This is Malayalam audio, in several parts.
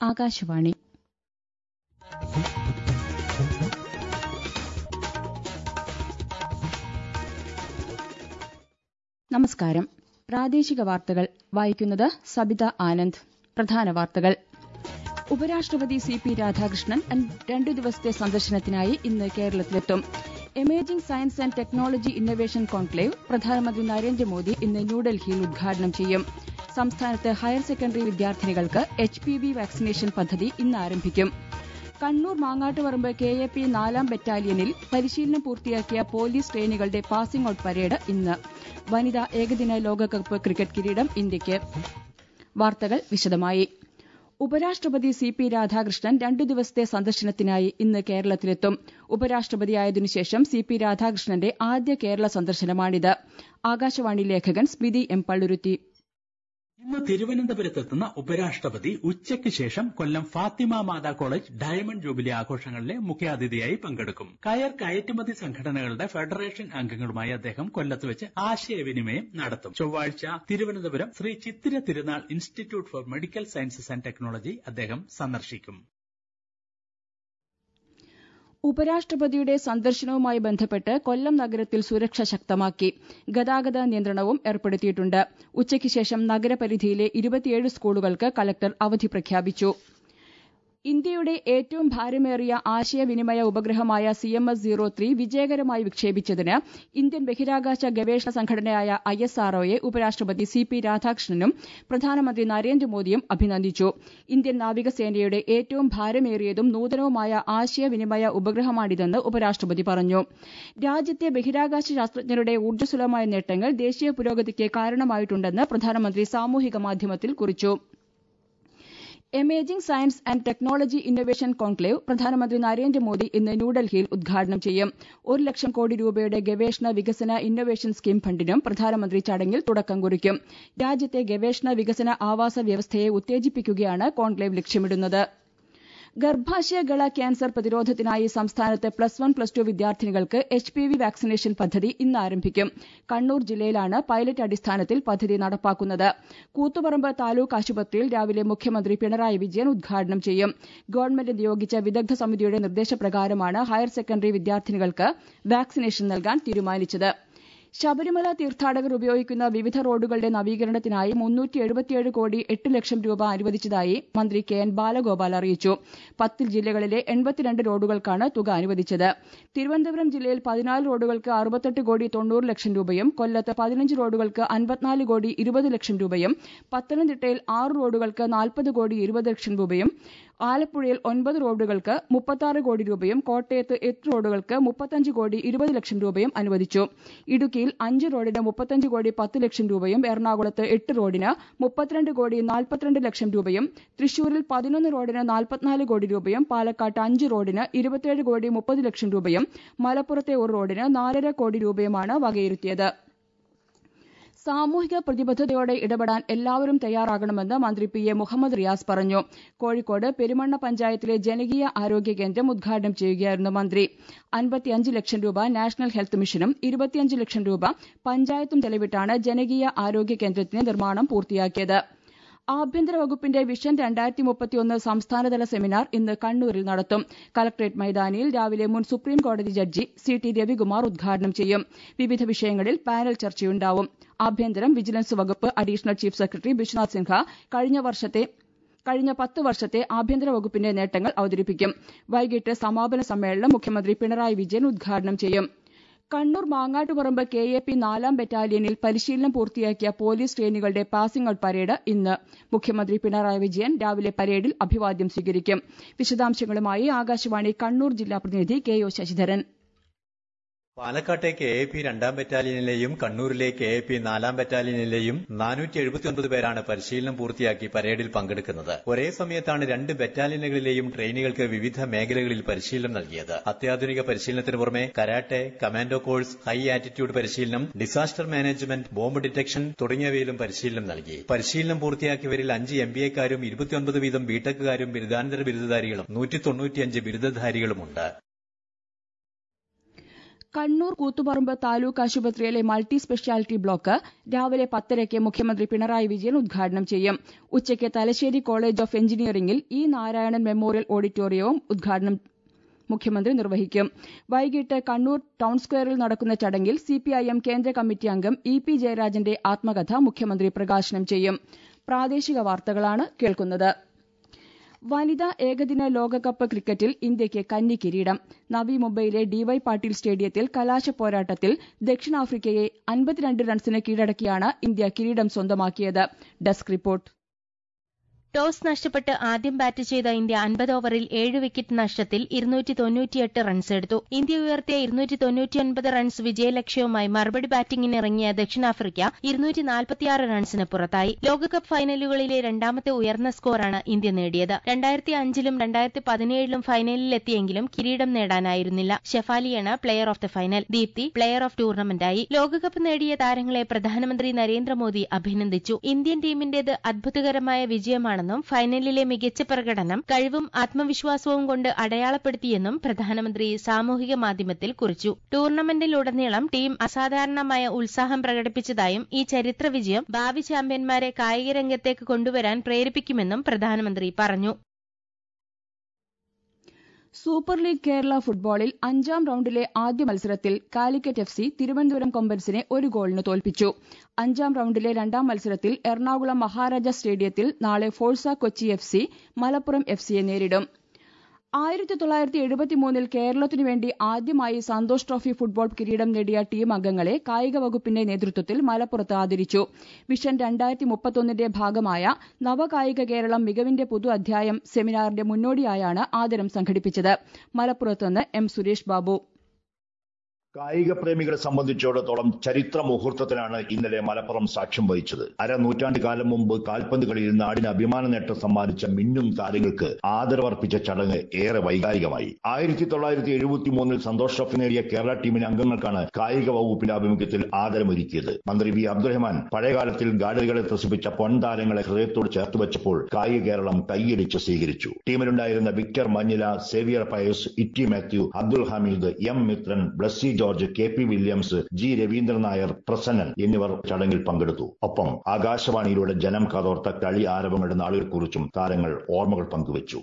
ആകാശവാണി നമസ്കാരം പ്രാദേശിക വാർത്തകൾ വായിക്കുന്നത് സബിത ആനന്ദ് പ്രധാന വാർത്തകൾ ഉപരാഷ്ട്രപതി സി പി രാധാകൃഷ്ണൻ രണ്ടു ദിവസത്തെ സന്ദർശനത്തിനായി ഇന്ന് കേരളത്തിലെത്തും emerging science and technology innovation conclave പ്രധാനമന്ത്രി നരേന്ദ്രമോദി ഇന്ന് ന്യൂഡൽഹിയിൽ ഉദ്ഘാടനം ചെയ്യും സംസ്ഥാനത്ത് higher secondary വിദ്യാർത്ഥിനികൾക്ക് H P V vaccination പദ്ധതി ഇന്ന് ആരംഭിക്കും Kannur Mangattuparamba K A P നാലാം ബറ്റാലിയനിൽ പരിശീലനം പൂർത്തിയാക്കിയ പോലീസ് ട്രെയിനികളുടെ പാസിംഗ് ഔട്ട് പരേഡ് ഇന്ന് വനിതാ ഏകദിന ലോകകപ്പ് ക്രിക്കറ്റ് കിരീടം ഇന്ത്യയ്ക്ക് വാർത്തകൾ വിശദമായി ഉപരാഷ്ട്രപതി സി പി രാധാകൃഷ്ണൻ രണ്ടു ദിവസത്തെ സന്ദർശനത്തിനായി ഇന്ന് കേരളത്തിലെത്തും ഉപരാഷ്ട്രപതിയായതിനുശേഷം സി പി രാധാകൃഷ്ണന്റെ ആദ്യ കേരള സന്ദർശനമാണിത് ആകാശവാണി ലേഖകൻ സ്മിതി എം പള്ളുരുത്തി ഇന്ന് തിരുവനന്തപുരത്തെത്തുന്ന ഉപരാഷ്ട്രപതി ഉച്ചയ്ക്ക് ശേഷം Kollam Fatima Mata college diamond jubilee ആഘോഷങ്ങളിലെ മുഖ്യാതിഥിയായി പങ്കെടുക്കും കയർ കയറ്റുമതി സംഘടനകളുടെ ഫെഡറേഷൻ അംഗങ്ങളുമായി അദ്ദേഹം കൊല്ലത്ത് വെച്ച് ആശയവിനിമയം നടത്തും ചൊവ്വാഴ്ച Thiruvananthapuram Sree Chithira Thirunal institute for medical sciences and technology അദ്ദേഹം സന്ദർശിക്കും ഉപരാഷ്ട്രപതിയുടെ സന്ദർശനവുമായി ബന്ധപ്പെട്ട് കൊല്ലം നഗരത്തിൽ സുരക്ഷ ശക്തമാക്കി ഗതാഗത നിയന്ത്രണവും ഏർപ്പെടുത്തിയിട്ടുണ്ട് ഉച്ചയ്ക്ക് ശേഷം നഗരപരിധിയിലെ ഇരുപത്തിയേഴ് സ്കൂളുകൾക്ക് കലക്ടർ അവധി പ്രഖ്യാപിച്ചു ഇന്ത്യയുടെ ഏറ്റവും ഭാരമേറിയ ആശയവിനിമയ ഉപഗ്രഹമായ C M S zero three വിജയകരമായി വിക്ഷേപിച്ചതിന് ഇന്ത്യൻ ബഹിരാകാശ ഗവേഷണ സംഘടനയായ ഐ എസ് ആർഒയെ ഉപരാഷ്ട്രപതി സി പി രാധാകൃഷ്ണനും പ്രധാനമന്ത്രി നരേന്ദ്രമോദിയും അഭിനന്ദിച്ചു ഇന്ത്യൻ നാവികസേനയുടെ ഏറ്റവും ഭാരമേറിയതും നൂതനവുമായ ആശയവിനിമയ ഉപഗ്രഹമാണിതെന്ന് ഉപരാഷ്ട്രപതി പറഞ്ഞു രാജ്യത്തെ ബഹിരാകാശ ശാസ്ത്രജ്ഞരുടെ ഊർജ്ജസ്വലമായ നേട്ടങ്ങൾ ദേശീയ പുരോഗതിക്ക് കാരണമായിട്ടുണ്ടെന്ന് പ്രധാനമന്ത്രി സാമൂഹിക മാധ്യമത്തിൽ കുറിച്ചു emerging science and technology innovation conclave പ്രധാനമന്ത്രി നരേന്ദ്രമോദി ഇന്ന് ന്യൂഡൽഹിയിൽ ഉദ്ഘാടനം ചെയ്യും ഒരു ലക്ഷം കോടി രൂപയുടെ ഗവേഷണ വികസന ഇന്നൊവേഷൻ സ്കീം ഫണ്ടിനും പ്രധാനമന്ത്രി ചടങ്ങിൽ തുടക്കം കുറിക്കും രാജ്യത്തെ ഗവേഷണ വികസന ആവാസ വ്യവസ്ഥയെ ഉത്തേജിപ്പിക്കുകയാണ് കോൺക്ലേവ് ലക്ഷ്യമിടുന്നത് ഗർഭാശയഗള ക്യാൻസർ പ്രതിരോധത്തിനായി സംസ്ഥാനത്ത് പ്ലസ് വൺ പ്ലസ് ടു വിദ്യാർത്ഥിനികൾക്ക് എച്ച് പി വി വാക്സിനേഷൻ പദ്ധതി ഇന്ന് ആരംഭിക്കും കണ്ണൂർ ജില്ലയിലാണ് പൈലറ്റ് അടിസ്ഥാനത്തിൽ പദ്ധതി നടപ്പാക്കുന്നത് കൂത്തുപറമ്പ് താലൂക്ക് ആശുപത്രിയിൽ രാവിലെ മുഖ്യമന്ത്രി പിണറായി വിജയൻ ഉദ്ഘാടനം ചെയ്യും ഗവൺമെന്റ് നിയോഗിച്ച വിദഗ്ധ സമിതിയുടെ നിർദ്ദേശപ്രകാരമാണ് ഹയർ സെക്കൻഡറി വിദ്യാർത്ഥിനികൾക്ക് വാക്സിനേഷൻ നൽകാൻ തീരുമാനിച്ചത് ശബരിമല തീർത്ഥാടകർ ഉപയോഗിക്കുന്ന വിവിധ റോഡുകളുടെ നവീകരണത്തിനായി മുന്നൂറ്റി എഴുപത്തിയേഴ് കോടി എട്ട് ലക്ഷം രൂപ അനുവദിച്ചതായി മന്ത്രി കെ എൻ ബാലഗോപാൽ അറിയിച്ചു പത്ത് ജില്ലകളിലെ എൺപത്തിരണ്ട് റോഡുകൾക്കാണ് തുക അനുവദിച്ചത് തിരുവനന്തപുരം ജില്ലയിൽ പതിനാല് റോഡുകൾക്ക് അറുപത്തെട്ട് കോടി തൊണ്ണൂറ് ലക്ഷം രൂപയും കൊല്ലത്ത് പതിനഞ്ച് റോഡുകൾക്ക് അൻപത്തിനാല് കോടി ഇരുപത് ലക്ഷം രൂപയും പത്തനംതിട്ടയിൽ ആറ് റോഡുകൾക്ക് നാൽപ്പത് കോടി ഇരുപത് ലക്ഷം രൂപയും ആലപ്പുഴയിൽ ഒൻപത് റോഡുകൾക്ക് മുപ്പത്താറ് കോടി രൂപയും കോട്ടയത്ത് എട്ട് റോഡുകൾക്ക് മുപ്പത്തഞ്ച് കോടി ഇരുപത് ലക്ഷം രൂപയും അനുവദിച്ചു ഇടുക്കിയിൽ അഞ്ച് റോഡിന് മുപ്പത്തഞ്ച് കോടി പത്ത് ലക്ഷം രൂപയും എറണാകുളത്ത് എട്ട് റോഡിന് മുപ്പത്തിരണ്ട് കോടി നാൽപ്പത്തിരണ്ട് ലക്ഷം രൂപയും തൃശൂരിൽ പതിനൊന്ന് റോഡിന് നാൽപ്പത്തിനാല് കോടി രൂപയും പാലക്കാട്ട് അഞ്ച് റോഡിന് ഇരുപത്തിയേഴ് കോടി മുപ്പത് ലക്ഷം രൂപയും മലപ്പുറത്തെ ഒരു റോഡിന് നാലര കോടി രൂപയുമാണ് വകയിരുത്തിയത് സാമൂഹിക പ്രതിബദ്ധതയോടെ ഇടപെടാൻ എല്ലാവരും തയ്യാറാകണമെന്ന് മന്ത്രി പി എ മുഹമ്മദ് റിയാസ് പറഞ്ഞു കോഴിക്കോട് പെരുമണ്ണ പഞ്ചായത്തിലെ ജനകീയ ആരോഗ്യ കേന്ദ്രം ഉദ്ഘാടനം ചെയ്യുകയായിരുന്നു മന്ത്രി അൻപത്തിയഞ്ച് ലക്ഷം രൂപ നാഷണൽ ഹെൽത്ത് മിഷനും ഇരുപത്തിയഞ്ച് ലക്ഷം രൂപ പഞ്ചായത്തും ചെലവിട്ടാണ് ജനകീയ ആരോഗ്യ കേന്ദ്രത്തിന്റെ നിർമ്മാണം പൂർത്തിയാക്കിയത് ആഭ്യന്തര വകുപ്പിന്റെ വിഷൻ രണ്ടായിരത്തി മുപ്പത്തിയൊന്ന് സംസ്ഥാനതല സെമിനാർ ഇന്ന് കണ്ണൂരിൽ നടത്തും കലക്ട്രേറ്റ് മൈതാനിയിൽ രാവിലെ മുൻ സുപ്രീം കോടതി ജഡ്ജി സി ടി രവികുമാർ ഉദ്ഘാടനം ചെയ്യും വിവിധ വിഷയങ്ങളിൽ പാനൽ ചർച്ചയുണ്ടാവും ആഭ്യന്തരം വിജിലൻസ് വകുപ്പ് additional chief secretary Biswanath Sinha കഴിഞ്ഞ വർഷത്തെ കഴിഞ്ഞ പത്ത് വർഷത്തെ ആഭ്യന്തര വകുപ്പിന്റെ നേട്ടങ്ങൾ അവതരിപ്പിക്കും വൈകിട്ട് സമാപന സമ്മേളനം മുഖ്യമന്ത്രി പിണറായി വിജയൻ ഉദ്ഘാടനം ചെയ്യും Kannur Mangattuparamba K A P നാലാം ബറ്റാലിയനിൽ പരിശീലനം പൂർത്തിയാക്കിയ പോലീസ് ട്രെയിനുകളുടെ പാസിംഗ് ഔട്ട് പരേഡ് ഇന്ന് മുഖ്യമന്ത്രി പിണറായി വിജയൻ രാവിലെ പരേഡിൽ അഭിവാദ്യം സ്വീകരിക്കും വിശദാംശങ്ങളുമായി ആകാശവാണി കണ്ണൂർ ജില്ലാ പ്രതിനിധി കെ ഒ ശശിധരൻ പാലക്കാട്ടെ കെ എ പി രണ്ടാം ബറ്റാലിയനിലെയും കണ്ണൂരിലെ കെ എ പി നാലാം ബറ്റാലിയനിലെയും നാനൂറ്റി എഴുപത്തിയൊൻപത് പേരാണ് പരിശീലനം പൂർത്തിയാക്കി പരേഡിൽ പങ്കെടുക്കുന്നത് ഒരേ സമയത്താണ് രണ്ട് ബറ്റാലിയനുകളിലെയും ട്രെയിനികൾക്ക് വിവിധ മേഖലകളിൽ പരിശീലനം നൽകിയത് അത്യാധുനിക പരിശീലനത്തിന് പുറമെ karate commando course high altitude പരിശീലനം ഡിസാസ്റ്റർ മാനേജ്മെന്റ് ബോംബ് ഡിറ്റക്ഷൻ തുടങ്ങിയവയിലും പരിശീലനം നൽകി പരിശീലനം പൂർത്തിയാക്കിയവരിൽ അഞ്ച് എം ബി എക്കാരും ഇരുപത്തിയൊൻപത് വീതം ബിടെക്കുകാരും ബിരുദാനന്തര ബിരുദധാരികളും നൂറ്റി തൊണ്ണൂറ്റിയഞ്ച് ബിരുദധാരികളുമുണ്ട് കണ്ണൂർ കൂത്തുപറമ്പ് താലൂക്ക് ആശുപത്രിയിലെ മൾട്ടി സ്പെഷ്യാലിറ്റി ബ്ലോക്ക് രാവിലെ പത്തരയ്ക്ക് മുഖ്യമന്ത്രി പിണറായി വിജയൻ ഉദ്ഘാടനം ചെയ്യും ഉച്ചയ്ക്ക് തലശ്ശേരി കോളേജ് ഓഫ് എഞ്ചിനീയറിംഗിൽ ഇ നാരായണൻ മെമ്മോറിയൽ ഓഡിറ്റോറിയവും ഉദ്ഘാടനം മുഖ്യമന്ത്രി നിർവഹിക്കും വൈകിട്ട് കണ്ണൂർ ടൌൺ സ്ക്വയറിൽ നടക്കുന്ന ചടങ്ങിൽ സിപിഐഎം കേന്ദ്ര കമ്മിറ്റി അംഗം ഇ പി ജയരാജന്റെ ആത്മകഥ മുഖ്യമന്ത്രി പ്രകാശനം ചെയ്യും പ്രാദേശിക വാർത്തകളാണ് കേൾക്കുന്നത് വനിതാ ഏകദിന ലോകകപ്പ് ക്രിക്കറ്റിൽ ഇന്ത്യയ്ക്ക് കന്നി കിരീടം നവി മുംബൈയിലെ ഡിവൈ പാട്ടീൽ സ്റ്റേഡിയത്തിൽ കലാശ പോരാട്ടത്തിൽ ദക്ഷിണാഫ്രിക്കയെ അൻപത്തിരണ്ട് റൺസിന് കീഴടക്കിയാണ് ഇന്ത്യ കിരീടം സ്വന്തമാക്കിയത് ഡെസ്ക് റിപ്പോർട്ട് ടോസ് നഷ്ടപ്പെട്ട് ആദ്യം ബാറ്റ് ചെയ്ത ഇന്ത്യ അൻപത് ഓവറിൽ ഏഴ് വിക്കറ്റ് നഷ്ടത്തിൽ ഇരുന്നൂറ്റി തൊണ്ണൂറ്റിയെട്ട് റൺസ് എടുത്തു ഇന്ത്യ ഉയർത്തിയ ഇരുന്നൂറ്റി തൊണ്ണൂറ്റിയൊൻപത് റൺസ് വിജയലക്ഷ്യവുമായി മറുപടി ബാറ്റിംഗിന് ഇറങ്ങിയ ദക്ഷിണാഫ്രിക്ക ഇരുന്നൂറ്റി നാൽപ്പത്തിയാറ് റൺസിന് പുറത്തായി ലോകകപ്പ് ഫൈനലുകളിലെ രണ്ടാമത്തെ ഉയർന്ന സ്കോറാണ് ഇന്ത്യ നേടിയത് രണ്ടായിരത്തി അഞ്ചിലും രണ്ടായിരത്തി പതിനേഴിലും ഫൈനലിലെത്തിയെങ്കിലും കിരീടം നേടാനായിരുന്നില്ല ഷെഫാലിയാണ് player of the final Deepti player of ടൂർണമെന്റായി ലോകകപ്പ് നേടിയ താരങ്ങളെ പ്രധാനമന്ത്രി നരേന്ദ്രമോദി അഭിനന്ദിച്ചു ഇന്ത്യൻ ടീമിന്റേത് അത്ഭുതകരമായ വിജയമാണ് ആണെന്നും ഫൈനലിലെ മികച്ച പ്രകടനം കഴിവും ആത്മവിശ്വാസവും കൊണ്ട് അടയാളപ്പെടുത്തിയെന്നും പ്രധാനമന്ത്രി സാമൂഹിക മാധ്യമത്തിൽ കുറിച്ചു ടൂർണമെന്റിലുടനീളം ടീം അസാധാരണമായ ഉത്സാഹം പ്രകടിപ്പിച്ചതായും ഈ ചരിത്ര വിജയം ഭാവി ചാമ്പ്യന്മാരെ കായിക രംഗത്തേക്ക് കൊണ്ടുവരാൻ പ്രേരിപ്പിക്കുമെന്നും പ്രധാനമന്ത്രി പറഞ്ഞു സൂപ്പർ ലീഗ് കേരള ഫുട്ബോളിൽ അഞ്ചാം റൌണ്ടിലെ ആദ്യ മത്സരത്തിൽ കാലിക്കറ്റ് എഫ് സി തിരുവനന്തപുരം കൊമ്പൻസിനെ ഒരു ഗോളിന് തോൽപ്പിച്ചു അഞ്ചാം റൌണ്ടിലെ രണ്ടാം മത്സരത്തിൽ എറണാകുളം മഹാരാജ സ്റ്റേഡിയത്തിൽ നാളെ Forca Kochi F C Malappuram F സിയെ നേരിടും ആയിരത്തി തൊള്ളായിരത്തി എഴുപത്തിമൂന്നിൽ കേരളത്തിനു വേണ്ടി ആദ്യമായി സന്തോഷ് ട്രോഫി ഫുട്ബോൾ കിരീടം നേടിയ ടീം അംഗങ്ങളെ കായിക വകുപ്പിന്റെ നേതൃത്വത്തിൽ മലപ്പുറത്ത് ആദരിച്ചു വിഷൻ രണ്ടായിരത്തി മുപ്പത്തൊന്നിന്റെ ഭാഗമായ നവകായിക കേരളം മികവിന്റെ പുതു അധ്യായം സെമിനാറിന്റെ മുന്നോടിയായാണ് ആദരം സംഘടിപ്പിച്ചത് മലപ്പുറത്തുനിന്ന് എം സുരേഷ് ബാബു കായിക പ്രേമികളെ സംബന്ധിച്ചിടത്തോളം ചരിത്ര മുഹൂർത്തത്തിനാണ് ഇന്നലെ മലപ്പുറം സാക്ഷ്യം വഹിച്ചത് അരനൂറ്റാണ്ട് കാലം മുമ്പ് കാൽപന്ത് കളിയിൽ നാടിന് അഭിമാന നേട്ടം സമ്മാനിച്ച മിന്നും താരങ്ങൾക്ക് ആദരവർപ്പിച്ച ചടങ്ങ് ഏറെ വൈകാരികമായി ആയിരത്തി തൊള്ളായിരത്തി എഴുപത്തി മൂന്നിൽ സന്തോഷ് ട്രോഫി നേടിയ കേരള ടീമിലെ അംഗങ്ങൾക്കാണ് കായിക വകുപ്പിന്റെ ആഭിമുഖ്യത്തിൽ ആദരമൊരുക്കിയത് മന്ത്രി വി അബ്ദുറഹ്മാൻ പഴയകാലത്തിൽ ഗാലറികളെ ത്രസിപ്പിച്ച പൊൻതാരങ്ങളെ ഹൃദയത്തോട് ചേർത്ത് വെച്ചപ്പോൾ കായിക കേരളം കൈയടിച്ച് സ്വീകരിച്ചു ടീമിലുണ്ടായിരുന്ന Victor Manjila Xavier Pious Itty Mathew Abdul Hameed M Mithran Blessy George K P Williams G Raveendran Nair Prasannan എന്നിവർ ചടങ്ങിൽ പങ്കെടുത്തു ഒപ്പം ആകാശവാണിയിലൂടെ ജനം കതോർത്ത കളി ആരവങ്ങളുടെ നാളുകളെക്കുറിച്ചും താരങ്ങൾ ഓർമ്മകൾ പങ്കുവച്ചു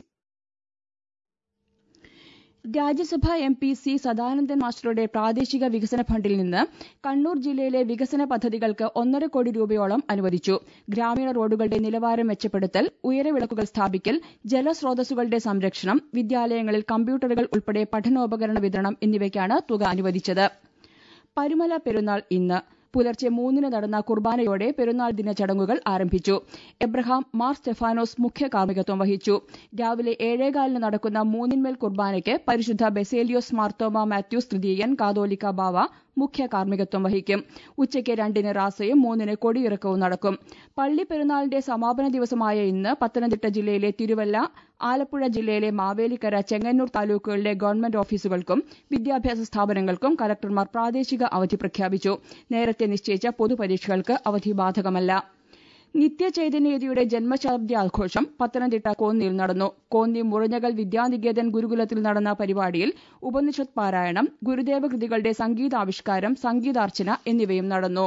രാജ്യസഭാ എം പി സി സദാനന്ദൻ മാസ്റ്ററുടെ പ്രാദേശിക വികസന ഫണ്ടിൽ നിന്ന് കണ്ണൂർ ജില്ലയിലെ വികസന പദ്ധതികൾക്ക് ഒന്നര കോടി രൂപയോളം അനുവദിച്ചു ഗ്രാമീണ റോഡുകളുടെ നിലവാരം മെച്ചപ്പെടുത്തൽ ഉയരവിളക്കുകൾ സ്ഥാപിക്കൽ ജലസ്രോതസ്സുകളുടെ സംരക്ഷണം വിദ്യാലയങ്ങളിൽ കമ്പ്യൂട്ടറുകൾ ഉൾപ്പെടെ പഠനോപകരണ വിതരണം എന്നിവയ്ക്കാണ് തുക അനുവദിച്ചത് പരുമല പെരുന്നാൾ ഇന്ന് പുലർച്ചെ മൂന്നിന് നടന്ന കുർബാനയോടെ പെരുന്നാൾ ദിന ചടങ്ങുകൾ ആരംഭിച്ചു എബ്രഹാം മാർ സ്റ്റെഫാനോസ് മുഖ്യ കാർമ്മികത്വം വഹിച്ചു രാവിലെ ഏഴേകാലിന് നടക്കുന്ന മൂന്നിന്മേൽ കുർബാനയ്ക്ക് പരിശുദ്ധ ബെസേലിയോസ് മാർത്തോമ മാത്യൂസ് തൃതീയൻ കാതോലിക്ക ബാവ മുഖ്യ കാർമ്മികത്വം വഹിക്കും ഉച്ചയ്ക്ക് രണ്ടിന് റാസയും മൂന്നിന് കൊടിയിറക്കവും നടക്കും പള്ളി പെരുന്നാളിന്റെ സമാപന ദിവസമായ ഇന്ന് പത്തനംതിട്ട ജില്ലയിലെ തിരുവല്ല ആലപ്പുഴ ജില്ലയിലെ മാവേലിക്കര ചെങ്ങന്നൂർ താലൂക്കുകളിലെ ഗവൺമെന്റ് ഓഫീസുകൾക്കും വിദ്യാഭ്യാസ സ്ഥാപനങ്ങൾക്കും കലക്ടർമാർ പ്രാദേശിക അവധി പ്രഖ്യാപിച്ചു നേരത്തെ നിശ്ചയിച്ച പൊതുപരീക്ഷകൾക്ക് അവധി ബാധകമല്ല നിത്യചൈതന്യയുടെ ജന്മശതാബ്ദി ആഘോഷം പത്തനംതിട്ട കോന്നിയിൽ നടന്നു കോന്നി മുറിഞ്ഞകൽ വിദ്യാനികേതൻ ഗുരുകുലത്തിൽ നടന്ന പരിപാടിയിൽ ഉപനിഷത്ത് പാരായണം ഗുരുദേവ കൃതികളുടെ സംഗീതാവിഷ്കാരം സംഗീതാർച്ചന എന്നിവയും നടന്നു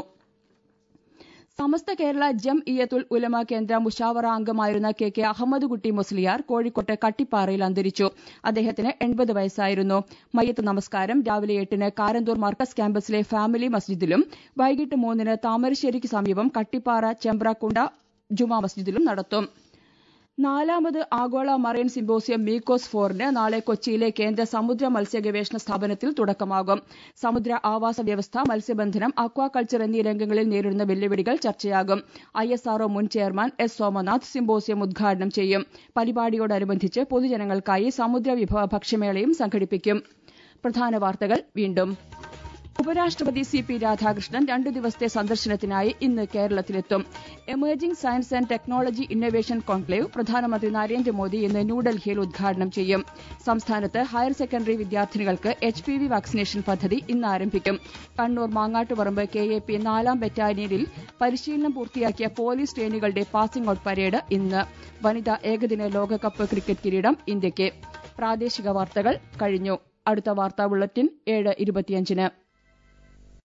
സമസ്ത കേരള ജം ഇയത്തുൽ ഉലമ കേന്ദ്ര മുഷാവറ അംഗമായിരുന്ന കെ കെ അഹമ്മദ് കുട്ടി മുസ്ലിയാർ കോഴിക്കോട്ട് കട്ടിപ്പാറയിൽ അന്തരിച്ചു അദ്ദേഹത്തിന് എൺപത് വയസ്സായിരുന്നു മയ്യത്ത് നമസ്കാരം രാവിലെ എട്ടിന് കാരന്തൂർ മർക്കസ് ക്യാമ്പസിലെ ഫാമിലി മസ്ജിദിലും വൈകിട്ട് മൂന്നിന് താമരശ്ശേരിക്ക് സമീപം കട്ടിപ്പാറ ചെമ്പ്രക്കുണ്ട ജുമാ മസ്ജിദിലും നടത്തും നാലാമത് ആഗോള മറൈൻ സിമ്പോസിയം മീക്കോസ് ഫോറിന് നാളെ കൊച്ചിയിലെ കേന്ദ്ര സമുദ്ര മത്സ്യ ഗവേഷണ സ്ഥാപനത്തിൽ തുടക്കമാകും സമുദ്ര ആവാസ വ്യവസ്ഥ മത്സ്യബന്ധനം അക്വാകൾച്ചർ എന്നീ രംഗങ്ങളിൽ നേരിടുന്ന വെല്ലുവിളികൾ ചർച്ചയാകും ഐ എസ് ആർഒ മുൻ ചെയർമാൻ എസ് സോമനാഥ് സിമ്പോസിയം ഉദ്ഘാടനം ചെയ്യും പരിപാടിയോടനുബന്ധിച്ച് പൊതുജനങ്ങൾക്കായി സമുദ്ര വിഭവ ഭക്ഷ്യമേളയും സംഘടിപ്പിക്കും പ്രധാന വാർത്തകൾ വീണ്ടും ഉപരാഷ്ട്രപതി സി പി രാധാകൃഷ്ണൻ രണ്ടു ദിവസത്തെ സന്ദർശനത്തിനായി ഇന്ന് കേരളത്തിലെത്തും emerging science and technology innovation conclave പ്രധാനമന്ത്രി നരേന്ദ്രമോദി ഇന്ന് ന്യൂഡൽഹിയിൽ ഉദ്ഘാടനം ചെയ്യും സംസ്ഥാനത്ത് higher secondary വിദ്യാർത്ഥിനികൾക്ക് H P V vaccination പദ്ധതി ഇന്ന് ആരംഭിക്കും Kannur Mangattuparamba K A P നാലാം ബറ്റാലിയനിൽ പരിശീലനം പൂർത്തിയാക്കിയ പോലീസ് ട്രെയിനുകളുടെ പാസിംഗ് ഔട്ട് പരേഡ് ഇന്ന് വനിതാ ഏകദിന ലോകകപ്പ് ക്രിക്കറ്റ് കിരീടം ഇന്ത്യയ്ക്ക് പ്രാദേശിക വാർത്തകൾ കഴിഞ്ഞു അടുത്ത വാർത്താ ബുള്ളറ്റിൻ ഏഴ് ഇരുപത്തിയഞ്ചിന്